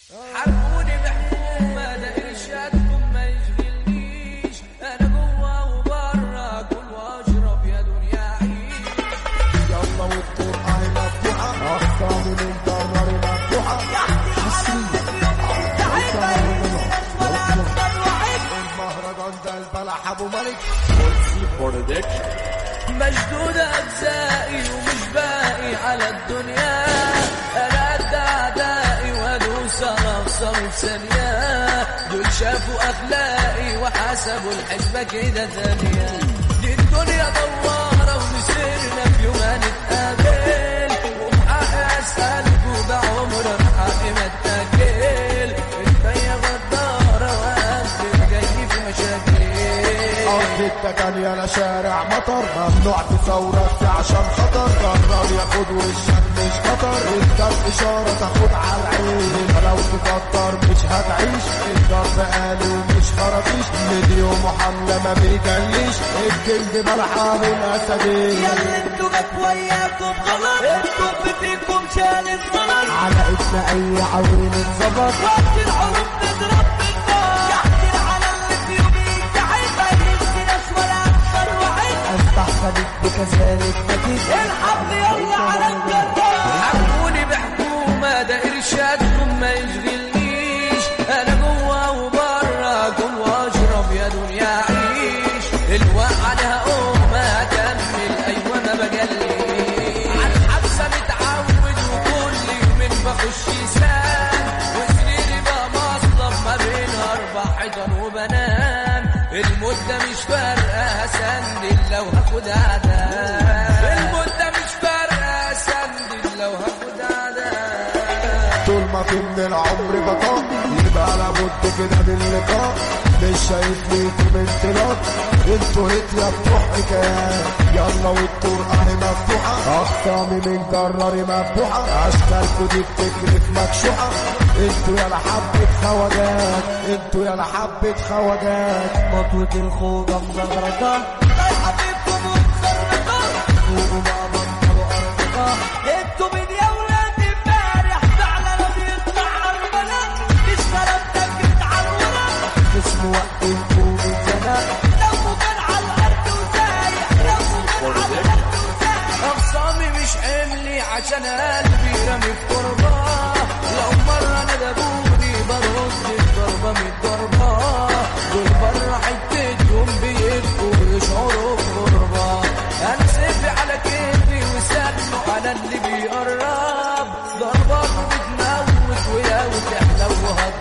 حربوني بحكومة ده إرشادكم ما يشغلنيش أنا جوا وبرا كل وأشرب يا دنيا عيش يلا والطرق اهي مفتوحة أخطامي من ضرر مفتوحة المهرجان ده البلح أبو ملك مشدود أجزائي ومش باقي على الدنيا أنا قد أعدائي وأدوس أنصر في ثانية دول شافوا أخلاقي وحسبوا الحسبة كده ثانية دي الدنيا دوارة ومسيرنا في يوم هنتقابل وبحقي أسألكوا ده عمر الحق ما اتاكل الدنيا غدارة وقفل جاي في مشاكل أرض التكن يا شارع مطر ممنوع تصورك عشان خطر قرر ياخد وشك مش خطر الضرب إشارة تاخد على العين لو تفكر مش هتعيش الضرب قالي ومش خرطيش فيديو محملة ما بيجليش الجلد ملحة بالأسدين يلا انتوا جت وياكم غلط انتوا بفيكم شالت غلط على اسم أي عورين اتظبط وقت العروض تضرب بالنار يحكي على اللي في يومي تعب ما يهمناش ولا اكثر وعيد استحسنت بكذلك نتيجة الحب يلا على الجرار حكوني بحكومة ده إرشادكم ما يشغلنيش أنا جوا وبرا كل وأشرب يا دنيا عيش الوقعة عليها أمة هكمل أيوة ما بجليش على الحبسة متعود وكل يومين بخش سان وسريري بقى مصدر ما بين أربع حيطان وبنام المدة مش فارقة هسندل لو هاخد عذاب المدة مش فارقة هسندل لو هاخد عذاب طول ما في من العمر بقاء يبقى لابد كده من اللقاء مش شايف ليكم انطلاق انتوا هتلة بتوع حكايات يلا والطرق اهي مفتوحة اخطامي من جراري مفتوحة اشكالكوا دي بتكرف مكشوحة انتوا يا حبة خواجات انتوا يا حبة خواجات خطوة الخوجة مزغرطة رايحة بيكم ومزرطة فوقوا بقى بطلوا أرضكة انتوا من يا ولاد امبارح فعلا بيطلع عربلة مش كلام تجد على الورق اسمه وقت الكون الزمان لو كان على الأرض وسايح لو كان على الأرض وسايح أخصامي مش حملي عشان قلبي رمي في تربة لو مرة ندبوني برد الضربة من الضربة دول بره حتتهم بيبقوا يشعروا بغربة أنا سيفي على كيفي وسلموا على اللي بيقرب ضربات بتموت ويا وتحلى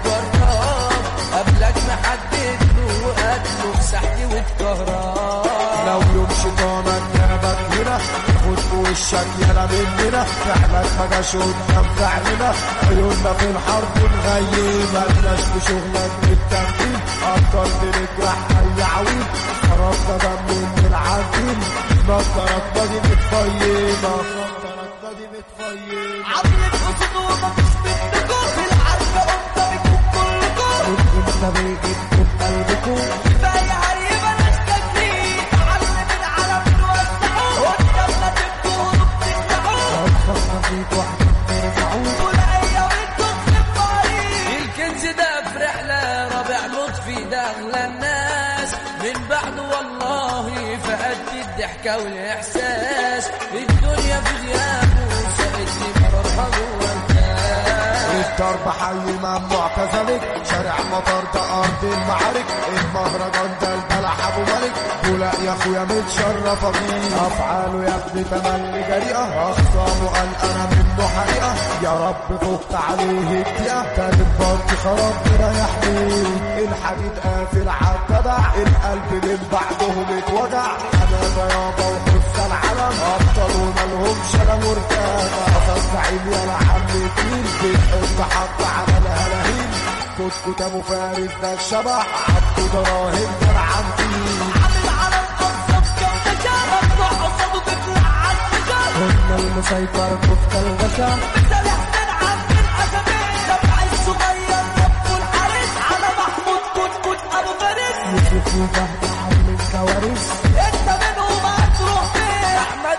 وهتجرب قبلك محدد له وقتله في سحتي وتكهرب لو يوم شيطانك جابك هنا خد في وشك يلا مننا فعلك ما جاش قدام فعلنا عيوننا في الحرب نغيب مالناش في شغلك بالتنفيذ افضل بنجرح اي عويل خرجنا دم من العزيم نظرك باجي متفيمة نظرك باجي متفيمة عملت قصد ومفيش منكم في الحرب قدامكم كلكم انت بيجيبكم قلبكم كفاية هري بلاش تكليف علم العالم نوسعوه قدامنا تبكوا وبتخلعوه أرخصنا فيك واحنا بنرجعوه والعية وانتم خبارين الكنز ده في رحلة رابع لطفي ده أغلى الناس من بعد والله فقدت الضحكة والإحساس الدنيا في غيابه سقتني مرارها جوا الكاس الضرب حي ممنوع كذلك شارع مطار ده ارض المعارك المهرجان ده البلح ابو ملك ولا يا اخويا متشرفه بيه افعاله يا ابني تملي جريئه اخصامه قال انا منه حقيقه يا رب فك عليه الدقيقه كاتب بارتي خراب ربنا يحميه الحديد قافل عالجدع القلب من بعدهم اتوجع انا ده يابا وحس العلم ابطال ومالهمش انا مرتاح قصص زعيم يا عم تقيل بتحط حط على الهلاهيل كتكوت ابو فارس ده الشبح عبده دراهم ده عندي عامل على القصة كم نجاة ممنوع قصده تطلع على النجاة قلنا المسيطر كفته الغشا مثال حسين عبد الحسنين شمع الصغير رب الحارس على محمود كتكوت ابو فارس يوسف وفهد عم الكوارث انت منهم هتروح فين أحمد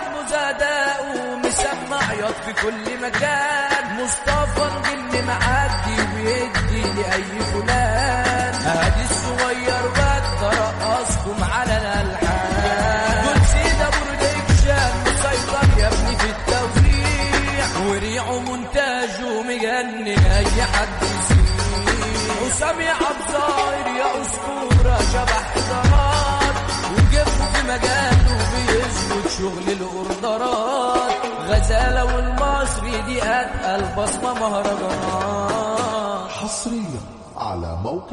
مزاداء ومسمع ياض في كل مكان مصطفى الجن معدي بيدي لأي فلان هادي الصغير بترقصكم على الألحان دول سيدة برودكشن مسيطر يا ابني في التوزيع وريعه مونتاجه مجنن أي حد يسيع وسامي عبد الظاهر يا أسطورة شبح حضارات وجبه في مجاله بيظبط شغل الأوردرات غزالة والمصري دي أتقل بصمة مهرجانات حصريا على موقع